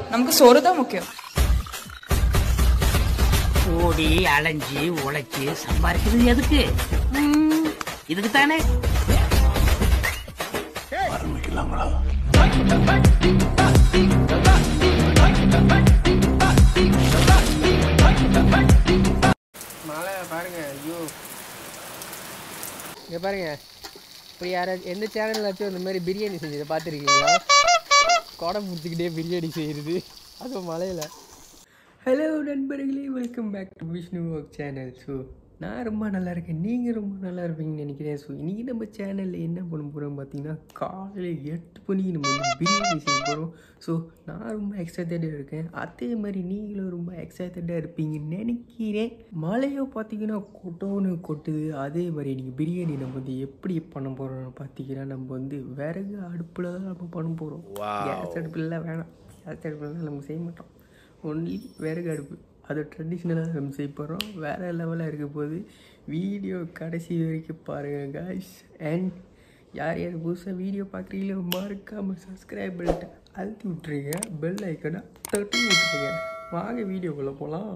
நமக்கு சோறு தான் முக்கியம் ஓடி அலைஞ்சு உழைச்சு சம்பாதிக்கிறது எதுக்கு ம், இதுக்கு தானே மழை பாருங்க ஐயோ இங்கே பாருங்க இப்படி யாராச்சும் எந்த சேனல்லாச்சும் இந்த மாதிரி பிரியாணி செஞ்சதை பார்த்துருக்கீங்களா கொடை பிடிச்சிக்கிட்டே பிரியாணி செய்கிறது அதுவும் மழையில் ஹலோ நண்பர்களே welcome back to Vishnu work channel so நான் ரொம்ப நல்லா இருக்கேன் நீங்கள் ரொம்ப நல்லா இருப்பீங்கன்னு நினைக்கிறேன் ஸோ இன்றைக்கி நம்ம சேனலில் என்ன பண்ண போகிறோம் பார்த்தீங்கன்னா காலையில் எட்டு மணிக்கு நம்ம வந்து பிரியாணி செய்ய போகிறோம் ஸோ நான் ரொம்ப எக்ஸைட்டடாக இருக்கேன் அதே மாதிரி நீங்களும் ரொம்ப எக்ஸைட்டடாக இருப்பீங்கன்னு நினைக்கிறேன் மழையோ பார்த்தீங்கன்னா கொட்டோன்னு கொட்டுது அதே மாதிரி நீங்கள் பிரியாணி நம்ம வந்து எப்படி பண்ண போகிறோம்னு பார்த்தீங்கன்னா நம்ம வந்து விறகு அடுப்பில் தான் நம்ம பண்ண போகிறோம் கேஸ் அடுப்புலாம் வேணாம் கேஸ் அடுப்புலாம் நம்ம செய்ய மாட்டோம் ஒன்லி விறகு அடுப்பு அது ட்ரெடிஷ்னலாக நம்ம செய்ய போகிறோம் வேறு லெவலாக இருக்க போது வீடியோ கடைசி வரைக்கும் பாருங்கள் காய்ஸ் அண்ட் யார் யார் புதுசாக வீடியோ பார்க்குறீங்களோ மறக்காமல் சப்ஸ்கிரைப் பண்ணிட்டு அழுத்தி விட்ருங்க பெல் ஐக்கனை தட்டி விட்ருங்க வாங்க வீடியோக்குள்ளே போகலாம்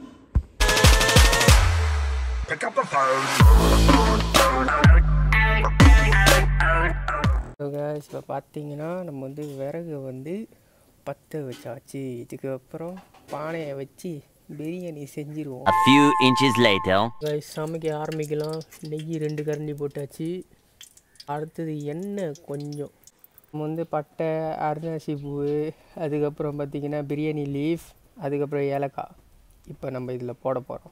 காய்ஸ் இப்போ பார்த்தீங்கன்னா நம்ம வந்து விறகு வந்து பற்ற வச்சாச்சு இதுக்கப்புறம் பானையை வச்சு பிரியாணி செஞ்சிருவோம் A few inches later. Rice சமைக்க ஆரம்பிக்கலாம் நெய் ரெண்டு கரண்டி போட்டாச்சு அடுத்தது எண்ணெய் கொஞ்சம் நம்ம வந்து பட்டை அருணாசி பூ அதுக்கப்புறம் பார்த்திங்கன்னா பிரியாணி லீஃப் அதுக்கப்புறம் ஏலக்காய் இப்போ நம்ம இதில் போட போகிறோம்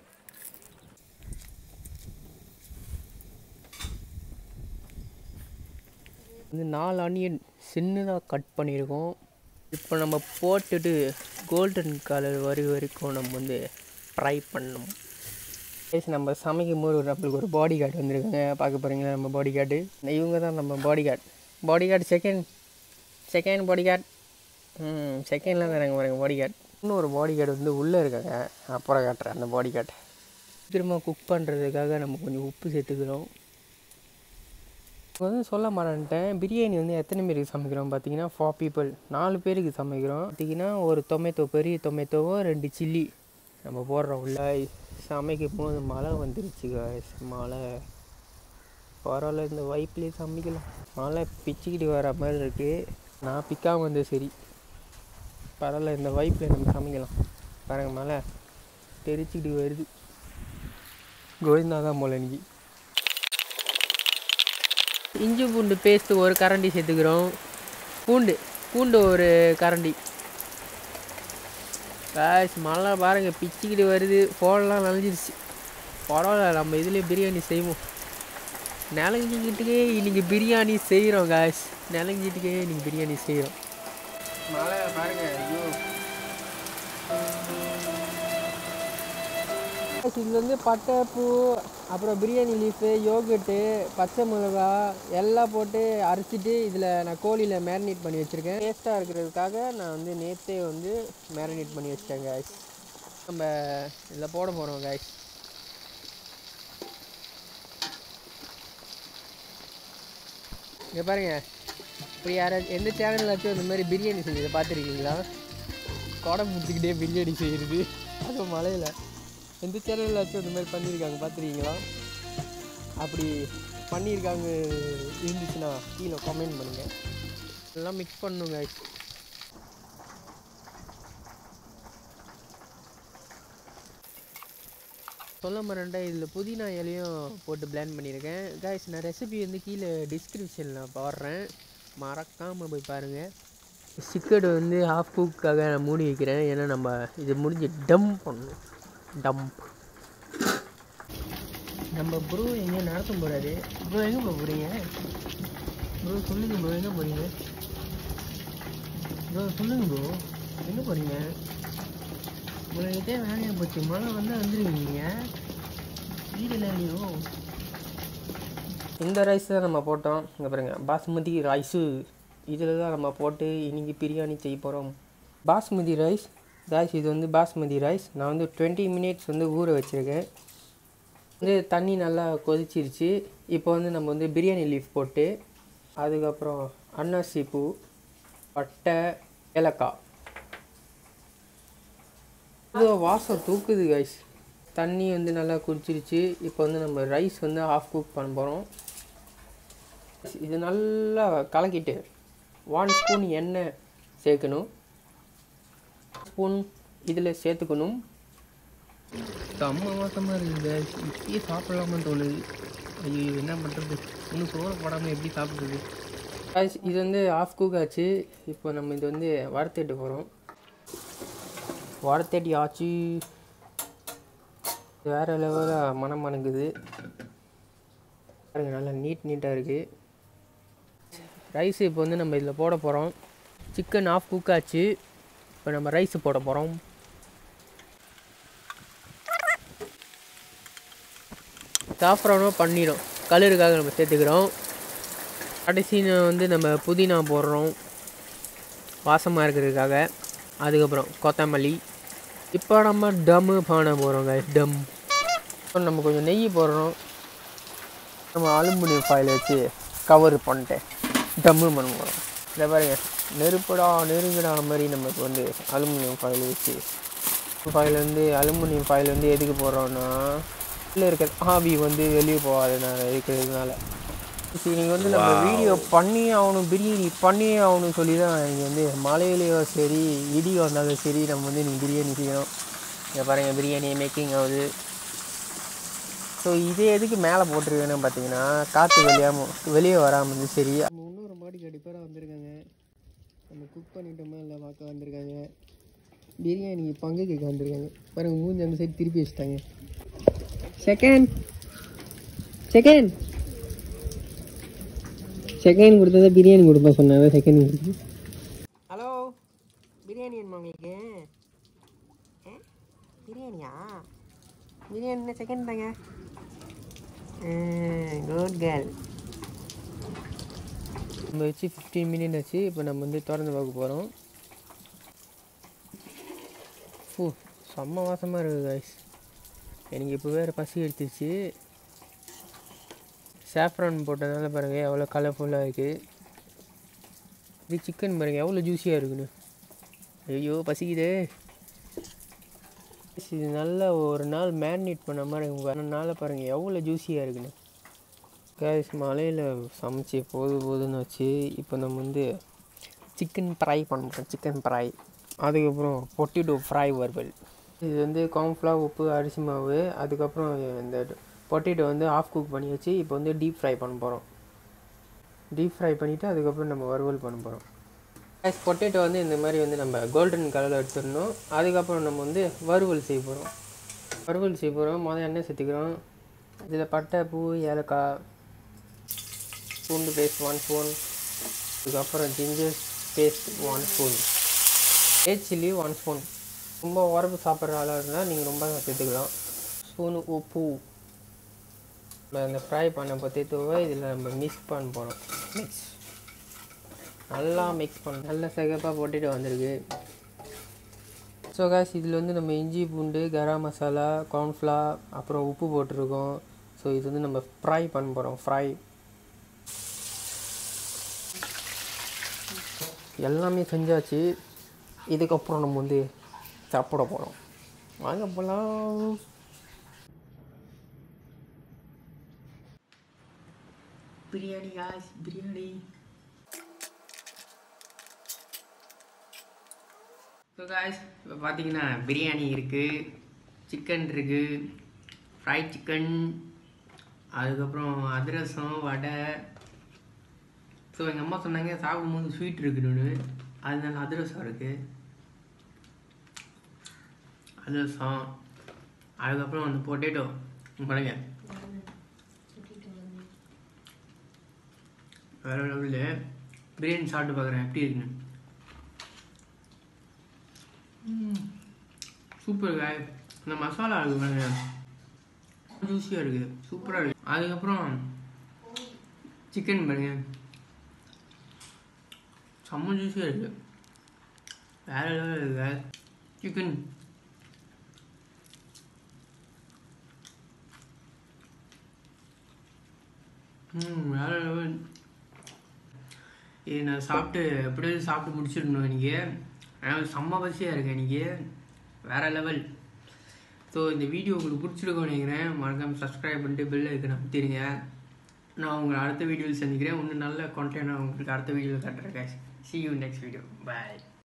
வந்து நாலு ஆனியன் சின்னதாக கட் பண்ணியிருக்கோம் இப்போ நம்ம போட்டுட்டு கோல்டன் கலர் வரி வரைக்கும் நம்ம வந்து ஃப்ரை பண்ணணும் கைஸ் நம்ம சமைக்கும் போது ஒரு நம்மளுக்கு ஒரு பாடி கார்டு வந்திருக்காங்க பார்க்க போகிறீங்களா நம்ம பாடி கார்டு இவங்க தான் நம்ம bodyguard bodyguard second second bodyguard ம் செகண்டில் தான் நாங்கள் பாருங்க பாடி கார்டு இன்னும் ஒரு பாடி கார்டு வந்து உள்ளே இருக்காங்க அப்புறம் காட்டுறேன் அந்த பாடி கார்டு திரும்ப குக் பண்ணுறதுக்காக நம்ம கொஞ்சம் உப்பு சேர்த்துக்கிறோம் இப்போ வந்து சொல்ல மாட்டேன்ட்டேன் பிரியாணி வந்து எத்தனை பேருக்கு சமைக்கிறோம் பார்த்தீங்கன்னா ஃபோர் பீப்புள் நாலு பேருக்கு சமைக்கிறோம் பார்த்தீங்கன்னா ஒரு டொமேட்டோ பெரிய டொமேட்டோவோ ரெண்டு சில்லி நம்ம போடுறோம் உள்ள சமைக்கும் போது மழை வந்துருச்சு guys. மழை பரவாயில்ல இந்த வைப்லேயே சமைக்கலாம் மழை பிச்சுக்கிட்டு வர மாதிரி இருக்குது நான் பிக்காமல் வந்து சரி பரவாயில்ல இந்த வைப்பில் நம்ம சமைக்கலாம் பாருங்க மழை தெரிச்சுக்கிட்டு வருது கோவிந்தா தான் போல இன்னைக்கு இஞ்சி பூண்டு பேஸ்ட்டு ஒரு கரண்டி சேர்த்துக்கிறோம் பூண்டு பூண்டு ஒரு கரண்டி காய்ஸ் மழை பாருங்க பிச்சுக்கிட்டு வருது ஃபோன்லாம் நனைஞ்சிருச்சு பரவாயில்ல நம்ம இதுலேயே பிரியாணி செய்வோம் நிலஞ்சிக்கிட்டே இன்னைக்கு பிரியாணி செய்கிறோம் காய்ஸ் நிலஞ்சிட்டுக்கே இன்னைக்கு பிரியாணி செய்கிறோம் மழை பாருங்க ஐயோ இது வந்து பட்டை பூ அப்புறம் பிரியாணி லீஃபு யோகட்டு பச்சை மிளகா எல்லாம் போட்டு அரைச்சிட்டு இதில் நான் கோழியில் மேரினேட் பண்ணி வச்சுருக்கேன் டேஸ்ட்டாக இருக்கிறதுக்காக நான் வந்து நேற்றே வந்து மேரினேட் பண்ணி வச்சிட்டேன் காய்ஸ் நம்ம இதில் போட போகிறோம் காய்ஸ் இங்கே பாருங்க இப்படி யாராச்சும் எந்த சேனல்லாச்சும் இந்த மாதிரி பிரியாணி செஞ்சதை பார்த்துருக்கீங்களா கொடை பிடிச்சிக்கிட்டே பிரியாணி செய்கிறது அதுவும் மழையில் எந்த சேனல்லாச்சும் இந்த மாதிரி பண்ணியிருக்காங்க பார்த்துருக்கீங்களா அப்படி பண்ணியிருக்காங்க இருந்துச்சுன்னா கீழே கமெண்ட் பண்ணுங்கள் எல்லாம் மிக்ஸ் பண்ணுங்க சொல்ல மறண்டா இதில் புதினா இலையும் போட்டு பிளான் பண்ணியிருக்கேன் காய்ஸ் நான் ரெசிபி வந்து கீழே டிஸ்கிரிப்ஷனில் போடுறேன் மறக்காமல் போய் பாருங்கள் சிக்கடு வந்து ஹாஃப் குக்காக நான் மூடி வைக்கிறேன் ஏன்னா நம்ம இது முடிஞ்சு டம்ப் பண்ணணும் டம்ப் நம்ம ப்ரோ எங்கேயும் நடத்த போகிறாரு ப்ரோ எங்கே போக போகிறீங்க ப்ரோ சொல்லுங்க ப்ரோ எங்கே போகிறீங்க ப்ரோ சொல்லுங்க ப்ரோ எங்கே போகிறீங்க உங்கள்கிட்ட வேலையாக போச்சு மழை வந்து வந்துருவீங்க வீடில் இல்லையோ இந்த ரைஸ் தான் நம்ம போட்டோம் இங்கே பாருங்க பாஸ்மதி ரைஸு இதில் தான் நம்ம போட்டு இன்னைக்கு பிரியாணி செய்ய போகிறோம் பாஸ்மதி ரைஸ் ரைஸ் இது வந்து பாஸ்மதி ரைஸ் நான் வந்து டுவெண்ட்டி மினிட்ஸ் வந்து ஊற வச்சுருக்கேன் வந்து தண்ணி நல்லா கொதிச்சிருச்சு இப்போ வந்து நம்ம வந்து பிரியாணி லீஃப் போட்டு அதுக்கப்புறம் அன்னாசி பூ பட்டை ஏலக்காய் இது வாசம் தூக்குது கைஸ் தண்ணி வந்து நல்லா குடிச்சிருச்சு இப்போ வந்து நம்ம ரைஸ் வந்து ஹாஃப் குக் பண்ண போகிறோம் இது நல்லா கலக்கிட்டு ஒன் ஸ்பூன் எண்ணெய் சேர்க்கணும் ஸ்பூன் இதில் சேர்த்துக்கணும் செம்ம வாசமாக இருக்குது guys. இப்பயே சாப்பிடலாமான்னு தோணுது ஐயோ என்ன பண்ணுறது இன்னும் சோறு போடாமல் எப்படி சாப்பிட்றது guys, இது வந்து ஆஃப் குக் ஆச்சு இப்போ நம்ம இது வந்து வறுத்துட்டு போகிறோம் வறுத்தடி ஆச்சு வேறு லெவலில் மனம் மணங்குது பாருங்க நல்லா நீட் நீட்டாக இருக்குது ரைஸ் இப்போ வந்து நம்ம இதில் போட போகிறோம் சிக்கன் ஆஃப் குக் ஆச்சு இப்போ நம்ம ரைஸ் போட போகிறோம் சாஃப்ரானும் பண்ணிடும் கலருக்காக நம்ம சேர்த்துக்கிறோம் கடைசின்னு வந்து நம்ம புதினா போடுறோம் வாசமாக இருக்கிறதுக்காக அதுக்கப்புறம் கொத்தமல்லி இப்போ நம்ம டம்மு பண்ண போகிறோம் guys டம் இப்போ நம்ம கொஞ்சம் நெய் போடுறோம் நம்ம அலுமினியம் ஃபாயில் வச்சு கவர் பண்ணிட்டேன் டம்மு பண்ண போகிறோம் இதை பாருங்க நெருப்புடா நெருங்குடா மாதிரி நமக்கு வந்து அலுமினியம் ஃபாயில் வச்சு ஃபாயில் வந்து அலுமினியம் ஃபாயில் வந்து எதுக்கு போடுறோன்னா உள்ளே இருக்கிற ஆவி வந்து வெளியே போகாதனால இருக்கிறதுனால சரி நீங்கள் வந்து நம்ம வீடியோ பண்ணியே ஆகணும் பிரியாணி பண்ணியே ஆகணும் சொல்லி தான் நீங்கள் வந்து மழையிலையோ சரி இடி வந்தாலும் சரி நம்ம வந்து நீங்கள் பிரியாணி செய்யணும் இங்கே பாருங்கள் பிரியாணி மேக்கிங் ஆகுது ஸோ இதே எதுக்கு மேலே போட்டிருக்கேன்னு பார்த்தீங்கன்னா காற்று வெளியாமல் வெளியே வராமல் இருந்து சரி நம்ம இன்னொரு மாடி கடிப்பாராக வந்திருக்காங்க நம்ம குக் பண்ணிட்டோமா இல்லை பார்க்க வந்திருக்காங்க பிரியாணி பங்கு கேட்க வந்திருக்காங்க பாருங்க மூஞ்சி அந்த சைடு திருப்பி வச்சுட்டாங்க செகண்ட் செகண்ட் செகண்ட் கொடுத்ததா பிரியாணி கொடுப்பா சொன்னாங்க செகண்ட் கொடுத்து ஹலோ பிரியாணி வேணுமா உங்களுக்கு பிரியாணியா பிரியாணி செகண்ட் தாங்க குட் கேர்ள் நம்ம வச்சு ஃபிஃப்டீன் மினிட் ஆச்சு இப்போ நம்ம வந்து திறந்து பார்க்க போகிறோம் ஃபூ செம்ம வாசமாக இருக்குது guys எனக்கு இப்போ வேறு பசி எடுத்துச்சு சாஃப்ரான் போட்டதுனால பாருங்கள் எவ்வளோ கலர்ஃபுல்லாக இருக்குது இது சிக்கன் பாருங்கள் எவ்வளோ ஜூஸியாக இருக்குன்னு ஐயோ பசிக்குதே இது நல்லா ஒரு நாள் மேரினேட் பண்ண மாதிரி வரனால பாருங்கள் எவ்வளோ ஜூஸியாக இருக்குன்னு கேஸ் மலையில் சமைச்சு போது போதுன்னு வச்சு இப்போ நம்ம வந்து சிக்கன் ஃப்ரை பண்ணுறோம் சிக்கன் ஃப்ரை அதுக்கப்புறம் பொட்டிட்டோ ஃப்ரை வறுவல் இது வந்து கார்ன்ஃப்ளவர் உப்பு அரிசி மாவு அதுக்கப்புறம் இந்த பொட்டேட்டோ வந்து ஆஃப் குக் பண்ணி வச்சு இப்போ வந்து டீப் ஃப்ரை பண்ண போகிறோம் டீப் ஃப்ரை பண்ணிவிட்டு அதுக்கப்புறம் நம்ம வறுவல் பண்ண போகிறோம் கைஸ் பொட்டேட்டோ வந்து இந்த மாதிரி வந்து நம்ம கோல்டன் கலரில் எடுத்துடணும் அதுக்கப்புறம் நம்ம வந்து வறுவல் செய்ய போகிறோம் வறுவல் செய்ய போகிறோம் முதல் எண்ணெய் சேர்த்துக்கிறோம் இதில் பட்டை பூ ஏலக்காய் பூண்டு பேஸ்ட் ஒன் ஸ்பூன் அதுக்கப்புறம் ஜிஞ்சர் பேஸ்ட் ஒன் ஸ்பூன் ஏட் சில்லி ஒன் ஸ்பூன் ரொம்ப உரப்பு சாப்பிட்ற ஆளாக இருந்தால் நீங்கள் ரொம்ப சேர்த்துக்கலாம் ஸ்பூனு உப்பு நம்ம இந்த ஃப்ரை பண்ண பொத்தேத்தோவை இதில் நம்ம மிக்ஸ் பண்ண போகிறோம் மிக்ஸ் நல்லா மிக்ஸ் பண்ண நல்லா சிகப்பாக போட்டுட்டு வந்திருக்கு ஸோ காஸ் இதில் வந்து நம்ம இஞ்சி பூண்டு கரம் மசாலா கார்ன்ஃப்ளவர் அப்புறம் உப்பு போட்டிருக்கோம் ஸோ இது வந்து நம்ம ஃப்ரை பண்ண போகிறோம் ஃப்ரை எல்லாமே செஞ்சாச்சு இதுக்கப்புறம் நம்ம வந்து சாப்பிட போகிறோம் வாங்க போகலாம் பிரியாணி காஸ் பிரியாணி ஸோ காய்ஸ் இப்போ பார்த்தீங்கன்னா பிரியாணி இருக்குது சிக்கன் இருக்குது ஃப்ரைட் சிக்கன் அதுக்கப்புறம் அதிரசம் வடை ஸோ எங்கள் அம்மா சொன்னாங்க சாப்பிடும்போது ஸ்வீட் இருக்குன்னு அதனால அதிரசம் இருக்குது அதிரசம் அதுக்கப்புறம் அந்த பொட்டேட்டோ பாருங்க வேற லெவலில் பிரியாணி சாப்பிட்டு பார்க்குறேன் எப்படி இருக்குன்னு சூப்பர் காய் இந்த மசாலா இருக்கு பாருங்க ஜூஸியாக இருக்குது சூப்பராக இருக்குது அதுக்கப்புறம் சிக்கன் பாருங்க செம்ம ஜூஸியாக இருக்குது வேற லெவலில் இருக்கு சிக்கன் ம் வேற லெவல் இது நான் சாப்பிட்டு எப்படியாவது சாப்பிட்டு முடிச்சிடணும் எனக்கு எனக்கு செம்ம பசியாக இருக்கு எனக்கு வேறு லெவல் ஸோ இந்த வீடியோ உங்களுக்கு பிடிச்சிருக்கோம் நினைக்கிறேன் மறக்காமல் சப்ஸ்கிரைப் பண்ணிட்டு பெல் ஐக்கனை அமைத்திருங்க நான் உங்களை அடுத்த வீடியோவில் சந்திக்கிறேன் இன்னும் நல்ல கான்டென்ட் நான் உங்களுக்கு அடுத்த வீடியோவில் காட்டுறேன் see you next video bye